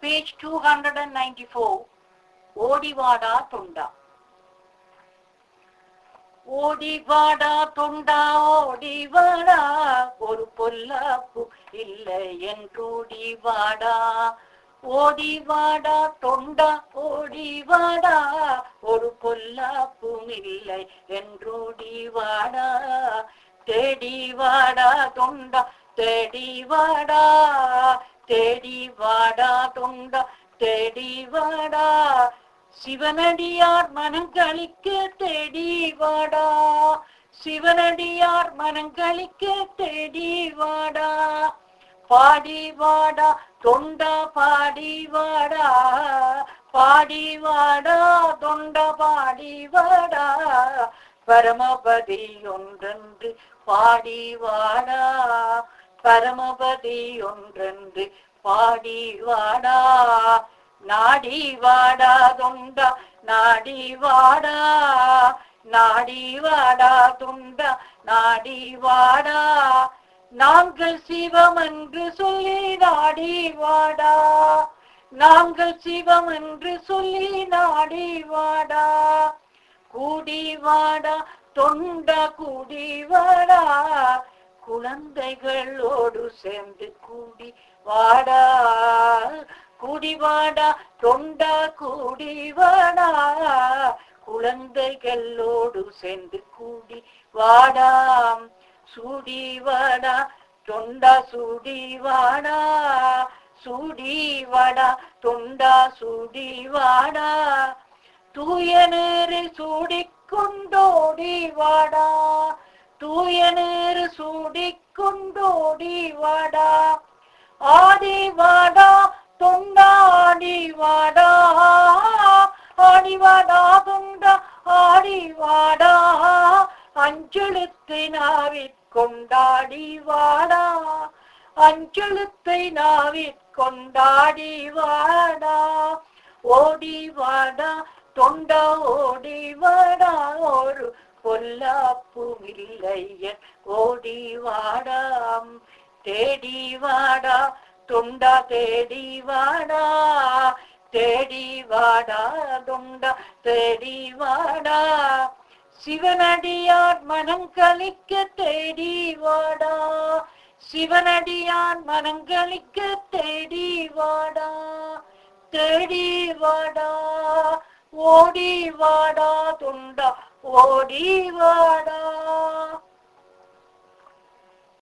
page two hundred and ninety four ஓடிவாடா தொண்டா ஓடிவாடா தொண்டா ஓடிவாடா ஒரு பொல்லாப்பு இல்லை என்றோடிவாடா ஓடிவாடா தொண்டா ஓடிவாடா ஒரு பொல்லாப்பும் இல்லை என்றோடிவாடா தேடிவாடா தொண்டா தேடிவாடா தேடிவாடா தொண்டா தேடிவாடா சிவனடியார் மனங்களிக்க தேடிவாடா சிவனடியார் மனங்களிக்க தேடிவாடா பாடிவாடா தொண்டா பாடிவாடா பாடிவாடா தொண்டா பாடிவாடா பரமபதி ஒன்றென்று பாடிவாடா பரமபதி ஒன்றென்று பாடிவாடா நாடி வாடா தொண்டா நாடி வாடா நாடி வாடா தொண்டா நாடி வாடா நாங்கள் சிவம் என்று சொல்லி நாடி வாடா நாங்கள் சிவம் என்று சொல்லி நாடி வாடா கூடி வாடா தொண்டா கூடி வாடா குழந்தைகளோடு சேர்ந்து கூடி வாடா கூடி வாடா தொண்டா கூடி வாடா குழந்தைகளோடு சேர்ந்து கூடி வாடா சூடி வாடா தொண்டா சூடி வாடா சூடி வாடா தொண்டா சூடி வாடா தூய நேரு சூடிக்கொண்டோடி வாடா தூய நேரு சூடிக்கொண்டோடி வாடா ஆடி வாடா தொண்டாடி வாடா ஆடி வாடா தொண்டா ஆடி வாடா அஞ்செழுத்தை நாவிற் கொண்டாடி வாடா அஞ்செழுத்தை நாவிற் கொண்டாடி வாடா ஓடி வாடா தொண்டா ஓடி வாடா ஒரு பொல்லாப்பு இல்லையன் ஓடி வாடா தேடி வாடா தொண்டா தேடி வாடா தேடி வாடா தொண்டா தேடி வாடா சிவனடியார் மனம் கலிக்க தேடி வாடா சிவனடியார் மனங்களிக்க தேடி வாடா தேடி வாடா ஓடி வாடா தொண்டா ஓடி வாடா